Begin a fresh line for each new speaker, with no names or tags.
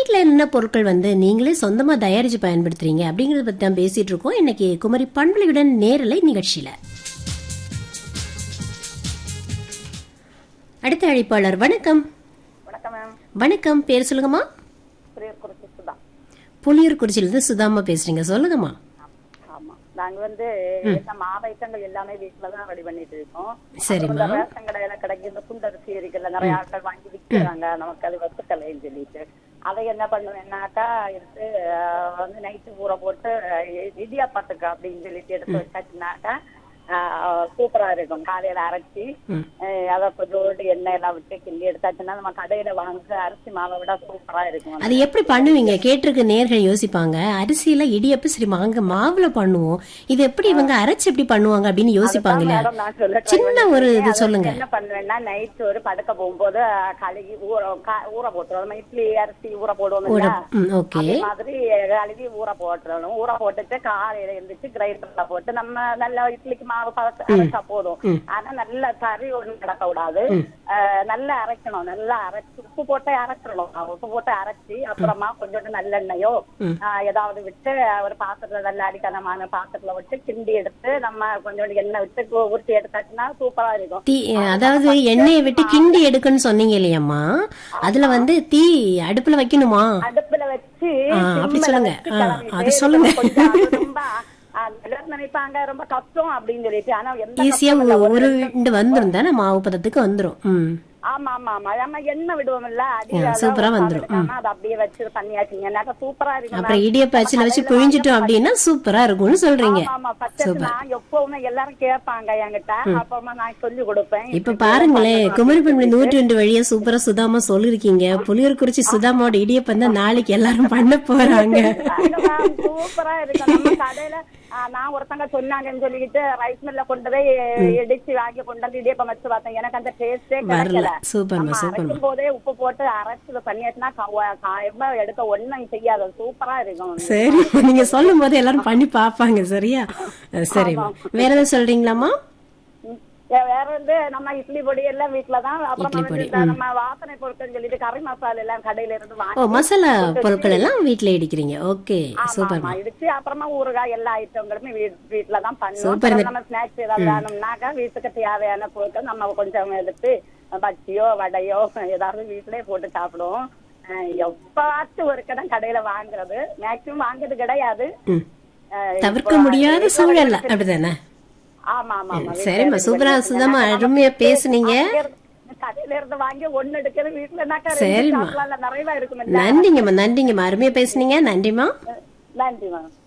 வீட்ல என்ன பொருட்கள் வந்து நீங்களே சொந்தமா தயாரிச்சு பயன்படுத்துறீங்க அப்படிங்கறத பத்தி தான் பேசிட்டு இருக்கோம் இன்னைக்கு குமரி பண்பலையுடன் நேரலை நிகழ்ச்சியில அடுத்த அழைப்பாளர் வணக்கம்
வணக்கம் மேம்
வணக்கம் பேர் சொல்லுங்கம்மா
புரியர் குறிச்சி சுதா
புளியூர்குறிச்சியிலிருந்து சுதாமா பேசுறீங்க சொல்லுங்கம்மா
ஆமா நாங்க வந்து என்ன மாவைட்டங்கள் எல்லாமே வீட்டுல தான் ரெடி பண்ணிட்டு இருக்கோம்
சரிம்மா
இந்த ரேஷன் கடையில கிடைக்கிற குண்டரிசி இருக்குல்ல நிறைய ஆட்கள் வாங்கி விற்கிறாங்க நமக்கு அது வத்துக்கலைன்னு சொல்லிட்டு அதை என்ன பண்ணுவேன்னாக்கா எடுத்து ஆஹ், வந்து நைட்டு ஊற போட்டு ஆஹ், இடியாப்பத்துக்கு அப்படின்னு சொல்லிட்டு எடுத்து வச்சாச்சுனாக்கா ஆஹ், சூப்பரா இருக்கும் காலையில அரைச்சி ஆஹ், அதை கொஞ்சோண்டு எண்ணெய் எல்லாம் விட்டு கிண்டி எடுத்தாச்சுன்னா நம்ம கடையில வாங்க அரிசி மாவை விட சூப்பரா இருக்கும்
அது எப்படி பண்ணுவீங்க கேட்டிருக்க நேர்கள் யோசிப்பாங்க அரிசியில இடியப்ப சரி வாங்க மாவுல பண்ணுவோம் இது எப்படி இவங்க அரைச்சு எப்படி பண்ணுவாங்க அப்படின்னு யோசிப்பாங்க இல்லையா
மேடம் நான் சொல்ல try
சின்ன ஒரு இது
பண்ணிருக்கேன்.
சொல்லுங்க
அது என்ன பண்ணுவேன்னா நைட் ஒரு படுக்க போகும்போது கழுகி ஊற கா- ஊற போட்டுருவோம் நம்ம இட்லி அரிசி ஊற போடுவோம் இல்ல?
ம், ஓகே
அதே மாதிரி கழுவி ஊற போட்டுறணும் ஊற போட்டுட்டு காலையில எழுந்திரிச்சு கிரைண்டர்ல போட்டு நம்ம நல்ல இட்லிக்கு மாவு பதத்து அரைச்சா போதும் ஆனா நல்ல கறி ஒண்ணும் கிடக்க கூடாது அஹ், நல்லா அரைக்கணும் நல்லா அரைச்சு உப்பு போட்டு அரைச்சிடணும் உப்பு போட்டு அரைச்சி அப்புறமா கொஞ்சோண்டு நல்லெண்ணெயோ அஹ், ஏதாவது விட்டு ஒரு பாத்திரத்துல நல்ல அடிக்கனமான பாத்திரத்துல விட்டு கிண்டி எடுத்து நம்ம கொஞ்சோண்டு எண்ணெய் விட்டு கு- உருட்டி எடுத்தாச்சுன்னா சூப்பரா இருக்கும்
தீ அதாவது எண்ணெயை விட்டு கிண்டி எடுக்குன்னு சொன்னீங்க இல்லையாம்மா அதுல வந்து தீ அடுப்புல வைக்கணுமா
அடுப்புல வச்சு
ஆ, அப்படி
சிம்ல
சொல்லுங்க.
வச்சு
ஆ,
கிளறிட்டு
அது சொல்லுங்க.
கொஞ்சம் அது ரொம்ப ஆ, எல்லாரும் நினைப்பாங்க ரொம்ப கஷ்டம் அப்படின்னு சொல்லிட்டு ஆனா எந்த
ஈஸியா
கஷ்டமும் இல்ல. ஒரு
உருண்டு வந்துரும் தானே மாவு பதத்துக்கு வந்துரும் ம்
ஆமா ஆமா ஆமா நம்ம எண்ணெய் விடுவோம்ல அடி
ஆ,
அதான்
சூப்பரா
ஒரு
வந்துரும்.
பாத்துக்காம அதை அப்படியே வச்சு பண்ணியாச்சுங்கன்னாக்க சூப்பரா இருக்கும்
அப்புறம் இடியப்ப அச்சுல வச்சு பிழிஞ்சிட்டோம் அப்படின்னா சூப்பரா இருக்கும்னு சொல்றீங்க
ஆமா ஆமா பச்சை நான் எப்பவுமே எல்லாரும் கேட்பாங்க என்கிட்ட அப்புறமா நான் சொல்லி கொடுப்பேன்
இப்ப பாருங்களேன் குமரி பெண்மணி நூற்றி ரெண்டு வழியா சூப்பரா சுதாமா சொல்லிருக்கீங்க புளியூர் குறிச்சி சுதாமாவோட இடியப்பம் தான் நாளைக்கு எல்லாரும் பண்ண போறாங்க
சூப்பரா இருக்கும் நம்ம கடையில ஆ, நான் ஒருத்தங்க சொன்னாங்கன்னு சொல்லிட்டு ரைஸ் மில்ல கொண்டு போய் இடிச்சு வாங்கி கொண்டு வந்து இடியப்பம் வச்சு பார்த்தேன் எனக்கு அந்த டேஸ்டே
வரல
கிடைக்கல
சூப்பர்மா
நம்ம
சூப்பர்மா
அரைக்கும் போதே உப்பு போட்டு அரைச்சு பண்ணியாச்சுன்னா கா- காயமா எடுக்க ஒண்ணும் செய்யாது சூப்பரா இருக்கும்
சரி நீங்க சொல்லும் போது எல்லாரும் பண்ணி பாப்பாங்க சரியா அஹ் சரிம்மா வேற ஏதாவது சொல்றீங்களாமா
ம். வே- வேற வந்து நம்ம இட்லி பொடி எல்லாம் வீட்டுலதான் அப்புறமா
இட்லி
வந்து
பொடி,
இந்த நம்ம வாசனை பொருட்கள் சொல்லிட்டு கறி மசாலா எல்லாம் கடையில இருந்து
ஓ
வாங்கி
மசாலா பொருட்கள் எல்லாம் வீட்ல இடிக்கிறீங்க ஓகே
ஆமா,
சூப்பர்மா
ஆமா. இடிச்சு அப்புறமா ஊறுகாய் எல்லா ஐட்டங்களுமே வீ- வீட்டுல தான் பண்ணுவோம்
சூப்பர்.
அப்புறம் நம்ம ஸ்நாக்ஸ் ஏதாவது வேணும்னாக்கா வீட்டுக்கு தேவையான பொருட்கள் நம்ம கொஞ்சம் எடுத்து பஜ்ஜியோ வடையோ ஏதாவது வீட்டிலே போட்டு சாப்பிடுவோம் அஹ் எப்பாச்சும் ஒரு கடை கடையில வாங்குறது மேக்சிமம் வாங்குறது கிடையாது
ம்.
அஹ்
தவிர்க்க
இப்போ
முடியாத
வீட்டுல
சூழல்ல
வந்து-
அப்படிதானே
ஆமா ஆமா ஆமா
சரிம்மா சூப்பரா சுதாமா அருமையா பேசுனீங்க
கடையில இருந்து வாங்கி ஒண்ணு எடுக்கிறது வீட்டுலனாக்கா
சரிம்மா.
சாப்பிடலாம் நிறைவா இருக்கும்
நன்றிங்கம்மா நன்றிங்கம்மா அருமையா பேசுனீங்க நன்றிம்மா
நன்றி மேம்